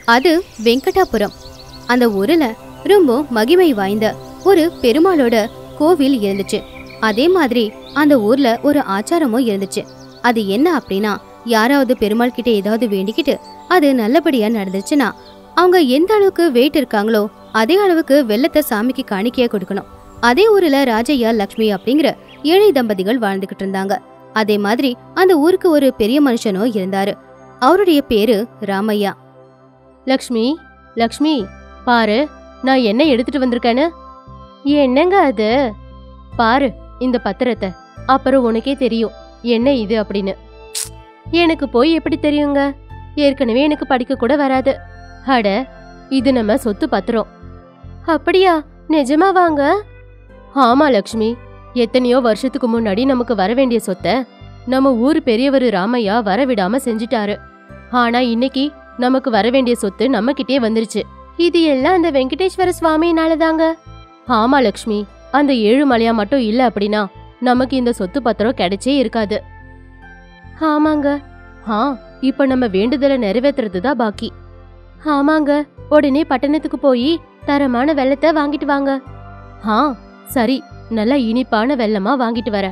அது வெங்கடாபுரம் அந்த ஊர்ல ரொம்ப மகிமை வாய்ந்த ஒரு பெருமாளோட கோவில் இருந்துச்சு அதே மாதிரி அந்த ஊர்ல ஒரு ஆச்சாரமும் இருந்துச்சு அது என்ன அப்படின்னா யாராவது பெருமாள் கிட்ட ஏதாவது வேண்டிக்கிட்டு அது நல்லபடியா நடந்துச்சுன்னா அவங்க எந்த அளவுக்கு வெயிட் இருக்காங்களோ அதே அளவுக்கு வெள்ளத்தை சாமிக்கு காணிக்கையா கொடுக்கணும் அதே ஊர்ல ராஜையா லக்ஷ்மி அப்படிங்கிற ஏழை தம்பதிகள் வாழ்ந்துகிட்டு இருந்தாங்க அதே மாதிரி அந்த ஊருக்கு ஒரு பெரிய மனுஷனும் இருந்தாரு அவருடைய பேரு ராமையா லக்ஷ்மி லக்ஷ்மி பாரு நான் என்ன எடுத்துட்டு வந்திருக்கேன்னு என்னங்க அது பாரு இந்த பத்திரத்தை அப்புறம் உனக்கே தெரியும் என்ன இது அப்படின்னு எனக்கு போய் எப்படி தெரியுங்க ஏற்கனவே எனக்கு படிக்க கூட வராது அட இது நம்ம சொத்து பத்திரம் அப்படியா நிஜமாவாங்க ஆமா லக்ஷ்மி எத்தனையோ வருஷத்துக்கு முன்னாடி நமக்கு வர வேண்டிய சொத்தை நம்ம ஊர் பெரியவர் ராமையா வரவிடாம செஞ்சுட்டாரு ஆனா இன்னைக்கு நமக்கு வர வேண்டிய சொத்து நம்ம கிட்டே வந்துருச்சு இது எல்லாம் அந்த வெங்கடேஸ்வர சுவாமினால தாங்க ஆமா லக்ஷ்மி அந்த ஏழுமலையா மட்டும் இல்ல அப்படின்னா நமக்கு இந்த சொத்து பத்திரம் கிடைச்சே இருக்காது ஆமாங்க ஆ இப்ப நம்ம வேண்டுதலை நிறைவேத்துறது தான் பாக்கி ஆமாங்க உடனே பட்டணத்துக்கு போய் தரமான வெள்ளத்தை வாங்கிட்டு வாங்க ஆ சரி நல்லா இனிப்பான வெள்ளமா வாங்கிட்டு வரேன்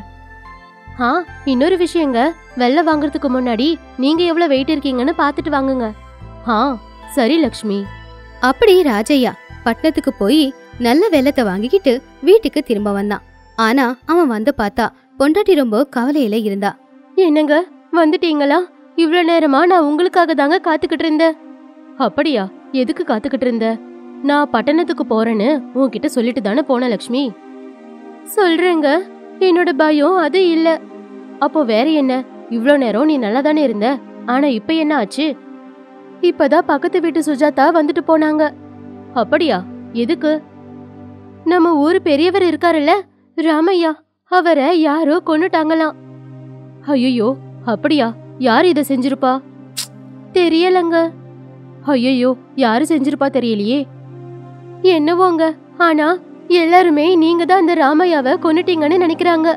ஆ இன்னொரு விஷயங்க வெள்ளம் வாங்குறதுக்கு முன்னாடி நீங்க எவ்வளவு வெயிட் இருக்கீங்கன்னு பார்த்துட்டு வாங்குங்க ஆ சரி லக்ஷ்மி அப்படி ராஜையா பட்டணத்துக்கு போய் நல்ல வெள்ளத்தை வாங்கிக்கிட்டு வீட்டுக்கு திரும்ப வந்தான் ஆனா அவன் வந்து பார்த்தா பொண்டாட்டி ரொம்ப கவலையில இருந்தா என்னங்க வந்துட்டீங்களா இவ்ளோ நேரமா நான் உங்களுக்காக தாங்க காத்துக்கிட்டு இருந்தேன் அப்படியா எதுக்கு காத்துக்கிட்டு இருந்த நான் பட்டணத்துக்கு போறேன்னு உன்கிட்ட சொல்லிட்டு தானே போன லக்ஷ்மி சொல்றேங்க என்னோட பயம் அது இல்ல அப்போ வேற என்ன இவ்ளோ நேரம் நீ நல்லா தானே இருந்த ஆனா இப்ப என்ன ஆச்சு இப்பதான் பக்கத்து வீட்டு சுஜாதா வந்துட்டு போனாங்க அப்படியா எதுக்கு நம்ம ஊர் பெரியவர் இருக்காருல்ல ராமையா அவரை யாரோ கொன்னுட்டாங்களாம் ஐயோ அப்படியா யார் இத செஞ்சிருப்பா தெரியலங்க ஐயோ யாரு செஞ்சிருப்பா தெரியலையே என்னவோங்க ஆனா எல்லாருமே நீங்க தான் அந்த ராமையாவை கொன்னுட்டீங்கன்னு நினைக்கிறாங்க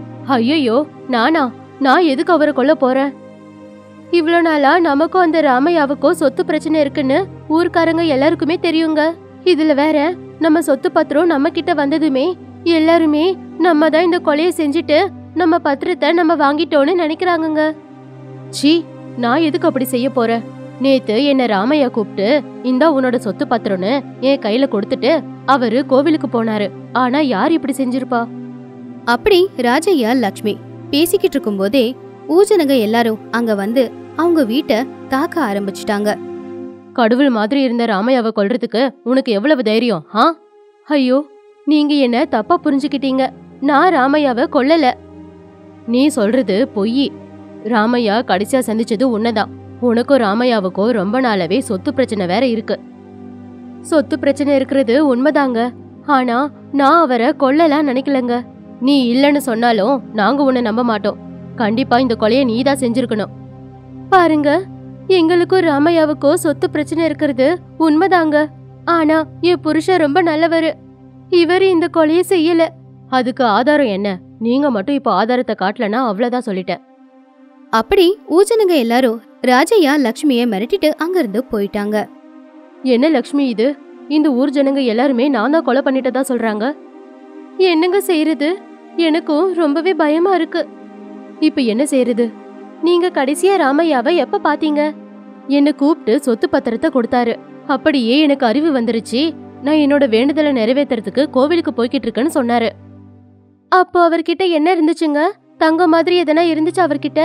ஐயோ நானா நான் எதுக்கு அவரை கொல்ல போறேன் இவ்வளோ நாளா நமக்கும் அந்த ராமையாவுக்கும் சொத்து பிரச்சனை இருக்குன்னு ஊர்க்காரங்க எல்லாருக்குமே தெரியுங்க இதுல வேற நம்ம சொத்து பத்திரம் நம்ம கிட்ட வந்ததுமே எல்லாருமே நம்ம தான் இந்த கொலையை செஞ்சுட்டு நம்ம பத்திரத்தை நம்ம வாங்கிட்டோம்னு நினைக்கிறாங்கங்க ச்சீ நான் எதுக்கு அப்படி செய்ய போறேன் நேத்து என்ன ராமையா கூப்பிட்டு இந்தா உன்னோட சொத்து பத்திரம்னு என் கையில கொடுத்துட்டு அவரு கோவிலுக்கு போனாரு ஆனா யார் இப்படி செஞ்சிருப்பா அப்படி ராஜையா லக்ஷ்மி பேசிக்கிட்டு இருக்கும்போதே ஊஜனங்க எல்லாரும் அங்க வந்து அவங்க வீட்டை தாக்க ஆரம்பிச்சிட்டாங்க கடவுள் மாதிரி இருந்த ராமையாவை கொல்றதுக்கு உனக்கு எவ்வளவு தைரியம் ஆ ஐயோ நீங்க என்ன தப்பா புரிஞ்சுக்கிட்டீங்க நான் ராமையாவை கொல்லல நீ சொல்றது பொய் ராமையா கடைசியா சந்திச்சது உன்னதான் உனக்கும் ராமையாவுக்கும் ரொம்ப நாளாவே சொத்து பிரச்சனை வேற இருக்கு சொத்து பிரச்சனை இருக்கிறது உண்மைதாங்க ஆனா நான் அவரை கொல்லலாம் நினைக்கலங்க நீ இல்லைன்னு சொன்னாலும் நாங்க உன்னை நம்ப மாட்டோம் கண்டிப்பா இந்த கொலையை நீதான் செஞ்சிருக்கணும் பாருங்க எங்களுக்கும் ராமையாவுக்கும் சொத்து பிரச்சனை இருக்கிறது உண்மைதாங்க ஆனா என் புருஷன் ரொம்ப நல்லவரு இவர் இந்த கொலையை செய்யல அதுக்கு ஆதாரம் என்ன நீங்க மட்டும் இப்ப ஆதாரத்தை காட்டலனா அவ்வளவுதான் சொல்லிட்டேன் அப்படி ஊஜனங்க எல்லாரும் ராஜையா லக்ஷ்மிய மிரட்டிட்டு அங்கிருந்து போயிட்டாங்க என்ன லக்ஷ்மி இது இந்த ஊர் ஜனங்க எல்லாருமே நான் தான் கொலை பண்ணிட்டதா சொல்றாங்க என்னங்க செய்யறது எனக்கும் ரொம்பவே பயமா இருக்கு இப்ப என்ன செய்யறது நீங்க கடைசியா ராமையாவை எப்ப பாத்தீங்க என்ன கூப்பிட்டு சொத்து பத்திரத்தை கொடுத்தாரு அப்படியே எனக்கு அறிவு வந்துருச்சு நான் என்னோட வேண்டுதலை நிறைவேத்துறதுக்கு கோவிலுக்கு போய்கிட்டு இருக்கேன்னு சொன்னாரு அப்போ அவர்கிட்ட என்ன இருந்துச்சுங்க தங்கம் மாதிரி எதனா இருந்துச்சு அவர்கிட்ட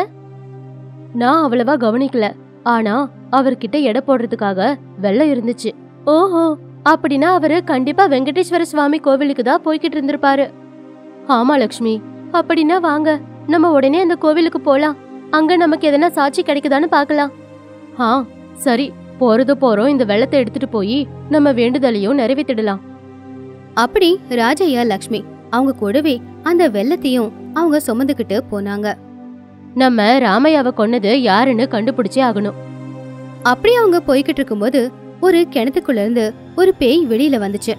நான் அவ்வளவா கவனிக்கல ஆனா அவர்கிட்ட எடை போடுறதுக்காக வெள்ளம் இருந்துச்சு ஓஹோ அப்படின்னா அவரு கண்டிப்பா வெங்கடேஸ்வர சுவாமி கோவிலுக்கு தான் போய்கிட்டு இருந்திருப்பாரு ஆமா லக்ஷ்மி அப்படின்னா வாங்க நம்ம உடனே அந்த கோவிலுக்கு போலாம் அங்க நமக்கு எதனா சாட்சி கிடைக்குதான்னு பார்க்கலாம் ஆ சரி போறது போறோம் இந்த வெள்ளத்தை எடுத்துட்டு போய் நம்ம வேண்டுதலையும் நிறைவேத்திடலாம் அப்படி ராஜையா லக்ஷ்மி அவங்க கூடவே அந்த வெள்ளத்தையும் அவங்க சுமந்துக்கிட்டு போனாங்க நம்ம ராமையாவை கொன்னது யாருன்னு கண்டுபிடிச்சே ஆகணும் அப்படி அவங்க போய்கிட்டு இருக்கும்போது ஒரு கிணத்துக்குள்ள இருந்து ஒரு பேய் வெளியில வந்துச்சு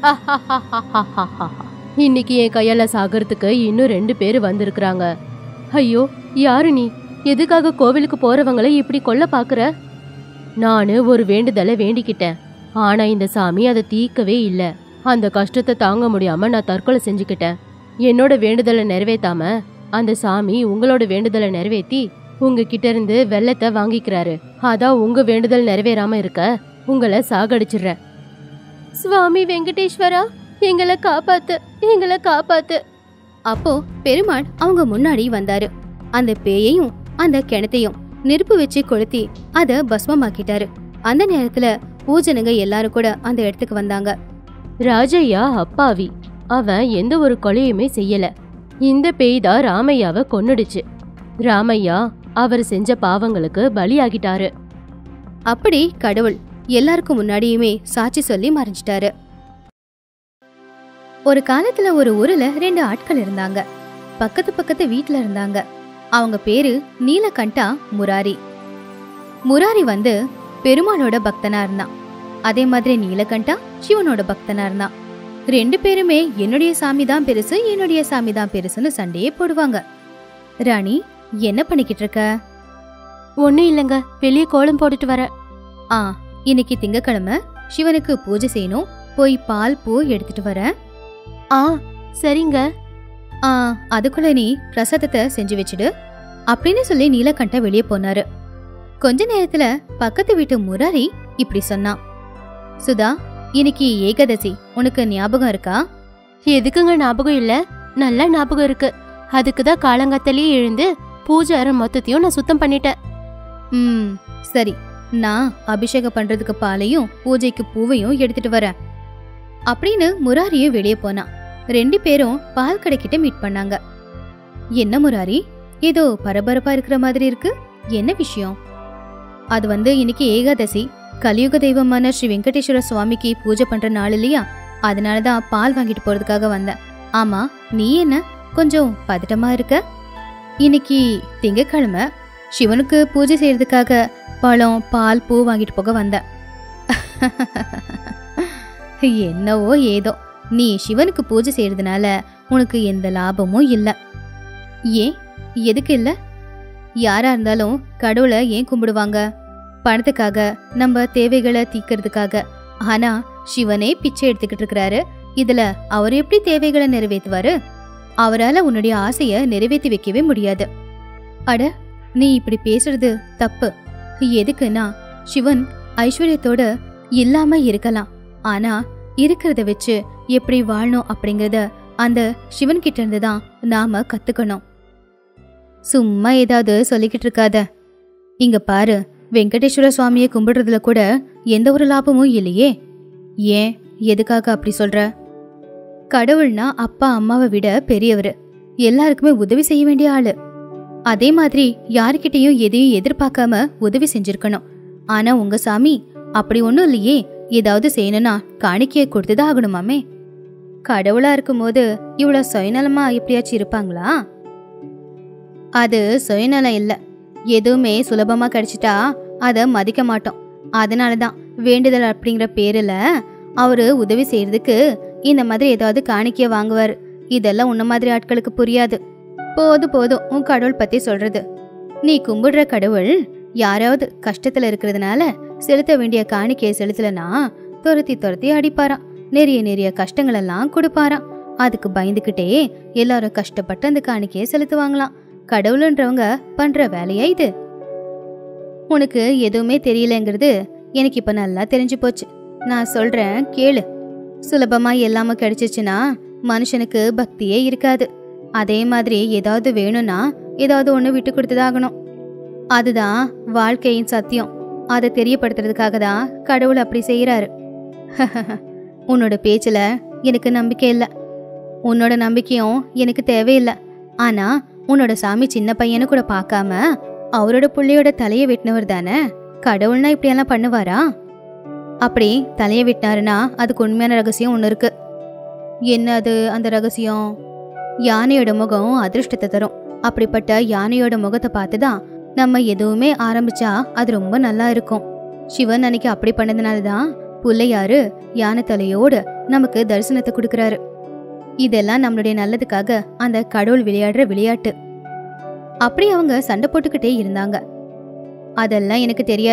இன்னைக்கு என் கையால சாகறதுக்கு இன்னும் ரெண்டு பேர் வந்திருக்கிறாங்க ஐயோ யாரு நீ எதுக்காக கோவிலுக்கு போறவங்களை இப்படி கொல்ல பாக்குற நானு ஒரு வேண்டுதலை வேண்டிக்கிட்டேன் ஆனா இந்த சாமி அதை தீர்க்கவே இல்ல அந்த கஷ்டத்தை தாங்க முடியாம நான் தற்கொலை செஞ்சுக்கிட்டேன் என்னோட வேண்டுதலை நிறைவேத்தாம அந்த சாமி உங்களோட வேண்டுதலை நிறைவேத்தி உங்ககிட்ட இருந்து வெள்ளத்தை வாங்கிக்கிறாரு அதான் உங்க வேண்டுதல் நிறைவேறாம இருக்க உங்களை சாகடிச்சிடுறேன் சுவாமி வெங்கடேஸ்வரா எங்களை காப்பாத்து எங்களை காப்பாத்து அப்போ பெருமாள் அவங்க முன்னாடி வந்தாரு அந்த பேயையும் அந்த கிணத்தையும் நெருப்பு வச்சு கொளுத்தி அத பஸ்மமாக்கிட்டாரு அந்த நேரத்துல பூஜனுங்க எல்லாரும் கூட அந்த இடத்துக்கு வந்தாங்க ராஜையா அப்பாவி அவன் எந்த ஒரு கொலையுமே செய்யல இந்த பேய் தான் ராமையாவை கொன்னுடுச்சு ராமையா அவர் செஞ்ச பாவங்களுக்கு பலியாகிட்டாரு அப்படி கடவுள் எல்லாருக்கும் முன்னாடியுமே சாட்சி சொல்லி மறைஞ்சிட்டாரு ஒரு காலத்துல ஒரு ஊர்ல ரெண்டு ஆட்கள் இருந்தாங்க பக்கத்து பக்கத்து வீட்ல இருந்தாங்க அவங்க பேரு நீலகண்டா முராரி முராரி வந்து பெருமாளோட பக்தனா இருந்தான் அதே மாதிரி நீலகண்டா சிவனோட பக்தனா இருந்தான் ரெண்டு பேருமே என்னுடைய சாமி தான் பெருசு என்னுடைய சாமி தான் பெருசுன்னு சண்டையே போடுவாங்க ராணி என்ன பண்ணிக்கிட்டு இருக்க ஒன்னும் இல்லைங்க வெளியே கோலம் போட்டுட்டு வர ஆ இன்னைக்கு திங்கக்கிழமை சிவனுக்கு பூஜை செய்யணும் போய் பால் பூ எடுத்துட்டு வரேன் ஆ சரிங்க ஆ அதுக்குள்ள நீ பிரசாதத்தை செஞ்சு வச்சுடு அப்படின்னு சொல்லி நீலகண்ட வெளியே போனாரு கொஞ்ச நேரத்துல பக்கத்து வீட்டு முராரி இப்படி சொன்னான் சுதா இன்னைக்கு ஏகாதசி உனக்கு ஞாபகம் இருக்கா எதுக்குங்க ஞாபகம் இல்ல நல்ல ஞாபகம் இருக்கு அதுக்கு தான் காலங்கத்திலேயே எழுந்து பூஜை அறை மொத்தத்தையும் நான் சுத்தம் பண்ணிட்டேன் ம் சரி நான் அபிஷேகம் பண்றதுக்கு பாலையும் பூஜைக்கு பூவையும் எடுத்துட்டு வரேன் அப்படின்னு முராரியும் வெளியே போனான் ரெண்டு பேரும் பால் கடைக்கிட்ட மீட் பண்ணாங்க என்ன முராரி ஏதோ பரபரப்பா இருக்கிற மாதிரி இருக்கு என்ன விஷயம் அது வந்து இன்னைக்கு ஏகாதசி கலியுக தெய்வமான ஸ்ரீ வெங்கடேஸ்வர சுவாமிக்கு பூஜை பண்ற நாள் இல்லையா அதனாலதான் பால் வாங்கிட்டு போறதுக்காக வந்தேன் ஆமா நீ என்ன கொஞ்சம் பதட்டமா இருக்க இன்னைக்கு திங்கக்கிழமை சிவனுக்கு பூஜை செய்யறதுக்காக பழம் பால் பூ வாங்கிட்டு போக வந்தேன் என்னவோ ஏதோ நீ சிவனுக்கு பூஜை செய்யறதுனால உனக்கு எந்த லாபமும் இல்லை ஏன் எதுக்கு இல்லை யாரா இருந்தாலும் கடவுளை ஏன் கும்பிடுவாங்க பணத்துக்காக நம்ம தேவைகளை தீக்கிறதுக்காக ஆனா சிவனே பிச்சை எடுத்துக்கிட்டு இருக்கிறாரு இதுல அவர் எப்படி தேவைகளை நிறைவேற்றுவாரு அவரால உன்னுடைய ஆசைய நிறைவேற்றி வைக்கவே முடியாது அட நீ இப்படி பேசுறது தப்பு எதுக்குன்னா சிவன் ஐஸ்வர்யத்தோட இல்லாம இருக்கலாம் ஆனா இருக்கிறத வச்சு எப்படி வாழணும் அப்படிங்கறத அந்த சிவன் கிட்ட இருந்து தான் நாம கத்துக்கணும் சும்மா ஏதாவது சொல்லிக்கிட்டு இருக்காத இங்க பாரு வெங்கடேஸ்வர சுவாமியை கும்பிடுறதுல கூட எந்த ஒரு லாபமும் இல்லையே ஏன் எதுக்காக அப்படி சொல்ற கடவுள்னா அப்பா அம்மாவை விட பெரியவர் எல்லாருக்குமே உதவி செய்ய வேண்டிய ஆளு அதே மாதிரி யாருக்கிட்டயும் எதையும் எதிர்பார்க்காம உதவி செஞ்சிருக்கணும் ஆனா உங்க சாமி அப்படி ஒண்ணும் இல்லையே ஏதாவது செய்யணும்னா காணிக்கையை கொடுத்துதான் ஆகணுமாமே கடவுளா இருக்கும்போது இவ்வளவு சுயநலமா எப்படியாச்சும் இருப்பாங்களா அது சுயநலம் இல்ல எதுவுமே சுலபமா கிடைச்சிட்டா அதை மதிக்க மாட்டோம் அதனால தான் வேண்டுதல் அப்படிங்கிற பேர்ல அவரு உதவி செய்யறதுக்கு இந்த மாதிரி ஏதாவது காணிக்கைய வாங்குவாரு இதெல்லாம் உன்ன மாதிரி ஆட்களுக்கு புரியாது போது போதும் உன் கடவுள் பத்தி சொல்றது நீ கும்பிடுற கடவுள் யாராவது கஷ்டத்துல இருக்கிறதுனால செலுத்த வேண்டிய காணிக்கையை செலுத்தலனா துரத்தி துரத்தி அடிப்பாராம் நிறைய நிறைய கஷ்டங்கள் எல்லாம் கொடுப்பாராம் அதுக்கு பயந்துக்கிட்டே எல்லாரும் கஷ்டப்பட்டு அந்த காணிக்கையை செலுத்துவாங்களாம் கடவுளுன்றவங்க பண்ற வேலையா இது உனக்கு எதுவுமே தெரியலங்கிறது எனக்கு இப்ப நல்லா தெரிஞ்சு போச்சு நான் சொல்றேன் கேளு சுலபமா எல்லாமே கிடைச்சிச்சுன்னா மனுஷனுக்கு பக்தியே இருக்காது அதே மாதிரி ஏதாவது வேணும்னா ஏதாவது ஒன்று விட்டு கொடுத்துதாகணும் அதுதான் வாழ்க்கையின் சத்தியம் அதை தெரியப்படுத்துறதுக்காக தான் கடவுள் அப்படி செய்யறாரு உன்னோட பேச்சுல எனக்கு நம்பிக்கை இல்லை உன்னோட நம்பிக்கையும் எனக்கு தேவையில்லை ஆனா உன்னோட சாமி சின்ன பையனு கூட பார்க்காம அவரோட புள்ளையோட தலையை வெட்டினவர் தானே கடவுள்னா இப்படியெல்லாம் பண்ணுவாரா அப்படி தலையை வெட்டினாருன்னா அதுக்கு உண்மையான ரகசியம் ஒன்று இருக்கு என்ன அது அந்த ரகசியம் யானையோட முகம் அதிர்ஷ்டத்தை தரும் அப்படிப்பட்ட யானையோட முகத்தை பார்த்து தான் நம்ம எதுவுமே ஆரம்பிச்சா அது ரொம்ப நல்லா இருக்கும் சிவன் அன்னைக்கு அப்படி பண்ணதுனால தான் புள்ளையாரு யானை தலையோடு நமக்கு தரிசனத்தை கொடுக்கறாரு இதெல்லாம் நம்மளுடைய நல்லதுக்காக அந்த கடவுள் விளையாடுற விளையாட்டு அப்படி அவங்க சண்டை போட்டுக்கிட்டே இருந்தாங்க அதெல்லாம் எனக்கு தெரியாது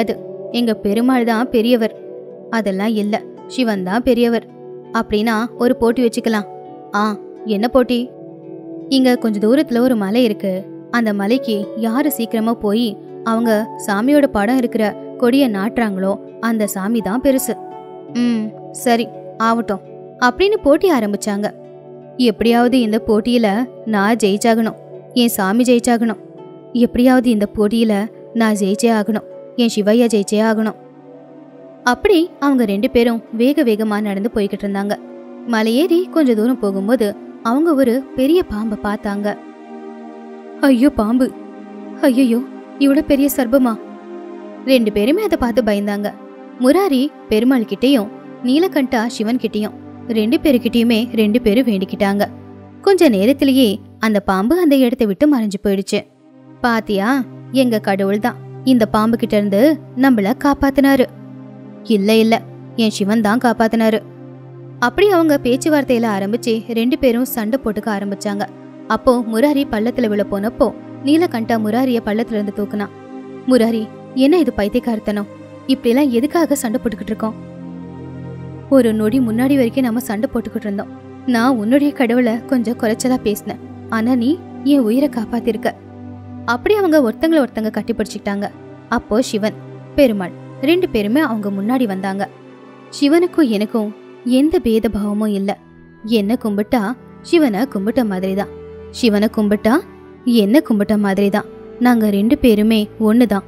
எங்க பெருமாள் தான் பெரியவர் அதெல்லாம் இல்ல சிவன் தான் பெரியவர் அப்படின்னா ஒரு போட்டி வச்சுக்கலாம் ஆ என்ன போட்டி இங்க கொஞ்ச தூரத்துல ஒரு மலை இருக்கு அந்த மலைக்கு யாரு சீக்கிரமா போய் அவங்க சாமியோட படம் இருக்கிற கொடிய நாட்டுறாங்களோ அந்த சாமி தான் பெருசு ம் சரி ஆகட்டும் அப்படின்னு போட்டி ஆரம்பிச்சாங்க எப்படியாவது இந்த போட்டியில நான் ஜெயிச்சாகணும் என் சாமி ஜெயிச்சாகணும் எப்படியாவது இந்த போட்டியில நான் ஜெயிச்சே ஆகணும் என் சிவையா ஜெயிச்சே ஆகணும் அப்படி அவங்க ரெண்டு பேரும் வேக வேகமா நடந்து போய்கிட்டு இருந்தாங்க மலையேறி கொஞ்ச தூரம் போகும்போது அவங்க ஒரு பெரிய பாம்பை பார்த்தாங்க ஐயோ பாம்பு ஐயோ இவ்வளவு பெரிய சர்ப்பமா ரெண்டு பேருமே அதை பார்த்து பயந்தாங்க முராரி பெருமாள் கிட்டேயும் நீலகண்டா சிவன் கிட்டேயும் ரெண்டு பேருக்கிட்டயுமே ரெண்டு பேரும் வேண்டிக்கிட்டாங்க கொஞ்ச நேரத்திலேயே அந்த பாம்பு அந்த இடத்தை விட்டு மறைஞ்சு போயிடுச்சு பாத்தியா எங்க கடவுள் தான் இந்த பாம்பு கிட்ட இருந்து நம்மள காப்பாத்தினாரு இல்ல இல்ல என் சிவன் தான் காப்பாத்தினாரு அப்படி அவங்க பேச்சுவார்த்தையில ஆரம்பிச்சு ரெண்டு பேரும் சண்டை போட்டுக்க ஆரம்பிச்சாங்க அப்போ முராரி பள்ளத்துல விழ போனப்போ நீலகண்டா முராரிய பள்ளத்துல இருந்து தூக்குனான் முராரி என்ன இது பைத்தியக்காரத்தனம் இப்படிலாம் எதுக்காக சண்டை போட்டுக்கிட்டு இருக்கோம் ஒரு நொடி முன்னாடி வரைக்கும் நம்ம சண்டை போட்டுக்கிட்டு இருந்தோம் நான் உன்னுடைய கடவுளை கொஞ்சம் குறைச்சலா பேசினேன் ஆனா நீ என் உயிரை காப்பாத்திருக்க அப்படி அவங்க ஒருத்தங்கள ஒருத்தங்க கட்டி பிடிச்சிக்கிட்டாங்க அப்போ சிவன் பெருமாள் ரெண்டு பேருமே அவங்க முன்னாடி வந்தாங்க சிவனுக்கும் எனக்கும் எந்த பேதபாவமும் இல்ல என்ன கும்பிட்டா சிவனை கும்பிட்ட மாதிரி தான் சிவனை கும்பிட்டா என்ன கும்பிட்ட மாதிரி தான் நாங்க ரெண்டு பேருமே ஒண்ணுதான்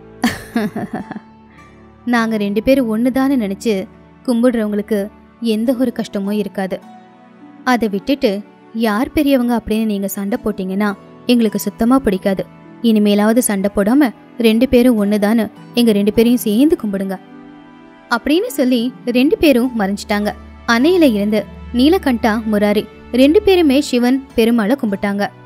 நாங்க ரெண்டு பேரும் ஒண்ணுதான்னு நினைச்சு கும்பிடுறவங்களுக்கு எந்த ஒரு கஷ்டமும் இருக்காது அதை விட்டுட்டு யார் பெரியவங்க அப்படின்னு நீங்க சண்டை போட்டீங்கன்னா எங்களுக்கு சுத்தமா பிடிக்காது இனிமேலாவது சண்டை போடாம ரெண்டு பேரும் ஒண்ணுதான்னு எங்க ரெண்டு பேரையும் சேர்ந்து கும்பிடுங்க அப்படின்னு சொல்லி ரெண்டு பேரும் மறைஞ்சிட்டாங்க அணையில இருந்து நீலகண்டா முராரி ரெண்டு பேருமே சிவன் பெருமாளை கும்பிட்டாங்க